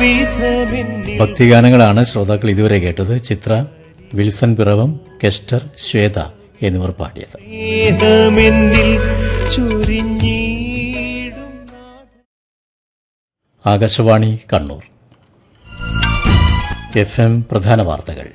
വിധമെന്നിൽ ഭക്തിഗാനങ്ങളാണ് ശ്രോതാക്കൾ ഇതുവരെ കേട്ടത് ചിത്ര വിൽസൺ പിറവം കെസ്റ്റർ ശ്വേത എന്നിവർ പാടിയത് സ്നേഹമെന്നിൽ ചൊരിഞ്ഞിടും ആകാശവാണി കണ്ണൂർ എഫ് എം പ്രധാന വാർത്തകൾ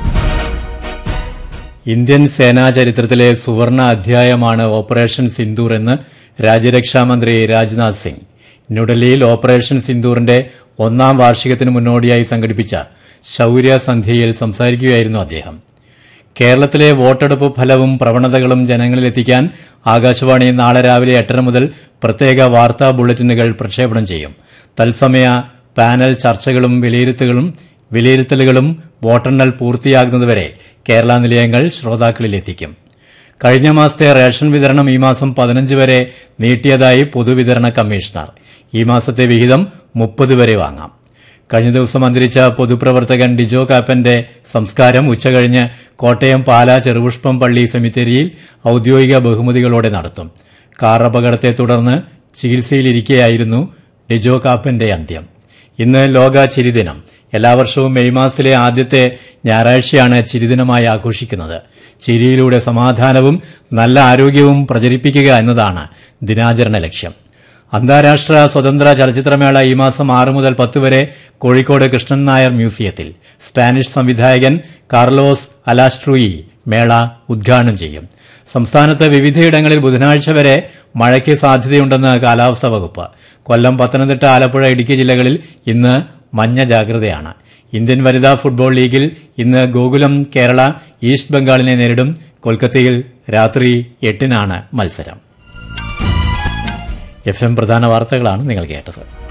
ഇന്ത്യൻ സേനാ ചരിത്രത്തിലെ സുവർണ അധ്യായമാണ് ഓപ്പറേഷൻ സിന്ദൂർ എന്ന് രാജ്യരക്ഷാമന്ത്രി രാജ്നാഥ് സിംഗ് ന്യൂഡൽഹിയിൽ ഓപ്പറേഷൻ സിന്ദൂറിന്റെ ഒന്നാം വാർഷികത്തിന് മുന്നോടിയായി സംഘടിപ്പിച്ച ശൌര്യസന്ധ്യയിൽ സംസാരിക്കുകയായിരുന്നു അദ്ദേഹം കേരളത്തിലെ വോട്ടെടുപ്പ് ഫലവും പ്രവണതകളും ജനങ്ങളിലെത്തിക്കാൻ ആകാശവാണി നാളെ രാവിലെ എട്ടര മുതൽ പ്രത്യേക വാർത്താ ബുള്ളറ്റിനുകൾ പ്രക്ഷേപണം ചെയ്യും തത്സമയ പാനൽ ചർച്ചകളും വിലയിരുത്തലുകളും വിലയിരുത്തലുകളും വോട്ടെണ്ണൽ പൂർത്തിയാകുന്നതുവരെ കേരള നിലയങ്ങൾ ശ്രോതാക്കളിലെത്തിക്കും കഴിഞ്ഞ മാസത്തെ റേഷൻ വിതരണം ഈ മാസം പതിനഞ്ച് വരെ നീട്ടിയതായി പൊതുവിതരണ കമ്മീഷണർ ഈ മാസത്തെ വിഹിതം മുപ്പത് വരെ വാങ്ങാം കഴിഞ്ഞ ദിവസം അന്തരിച്ച പൊതുപ്രവർത്തകൻ ഡിജോ കാപ്പന്റെ സംസ്കാരം ഉച്ചകഴിഞ്ഞ് കോട്ടയം പാലാ ചെറുപുഷ്പം പള്ളി സെമിത്തേരിയിൽ ഔദ്യോഗിക ബഹുമതികളോടെ നടത്തും കാർ അപകടത്തെ തുടർന്ന് ചികിത്സയിലിരിക്കെയായിരുന്നു ഡിജോ കാപ്പന്റെ അന്ത്യം ഇന്ന് ലോക ചിരിദിനം എല്ലാ വർഷവും മെയ് മാസത്തിലെ ആദ്യത്തെ ഞായറാഴ്ചയാണ് ചിരിദിനമായി ആഘോഷിക്കുന്നത് ചിരിയിലൂടെ സമാധാനവും നല്ല ആരോഗ്യവും പ്രചരിപ്പിക്കുക എന്നതാണ് ദിനാചരണ ലക്ഷ്യം അന്താരാഷ്ട്ര സ്വതന്ത്ര ചലച്ചിത്രമേള ഈ മാസം ആറ് മുതൽ പത്ത് വരെ കോഴിക്കോട് കൃഷ്ണൻ നായർ മ്യൂസിയത്തിൽ സ്പാനിഷ് സംവിധായകൻ കാർലോസ് അലാസ്ട്രൂയി മേള ഉദ്ഘാടനം ചെയ്യും സംസ്ഥാനത്ത് വിവിധയിടങ്ങളിൽ ബുധനാഴ്ച വരെ മഴയ്ക്ക് സാധ്യതയുണ്ടെന്ന് കാലാവസ്ഥാ വകുപ്പ് കൊല്ലം പത്തനംതിട്ട ആലപ്പുഴ ഇടുക്കി ജില്ലകളിൽ ഇന്ന് മഞ്ഞ ജാഗ്രതയാണ് ഇന്ത്യൻ വനിതാ ഫുട്ബോൾ ലീഗിൽ ഇന്ന് ഗോകുലം കേരള ഈസ്റ്റ് ബംഗാളിനെ നേരിടും കൊൽക്കത്തയിൽ രാത്രി എട്ടിനാണ് മത്സരം എഫ് എം പ്രധാന വാർത്തകളാണ് നിങ്ങൾ കേട്ടത്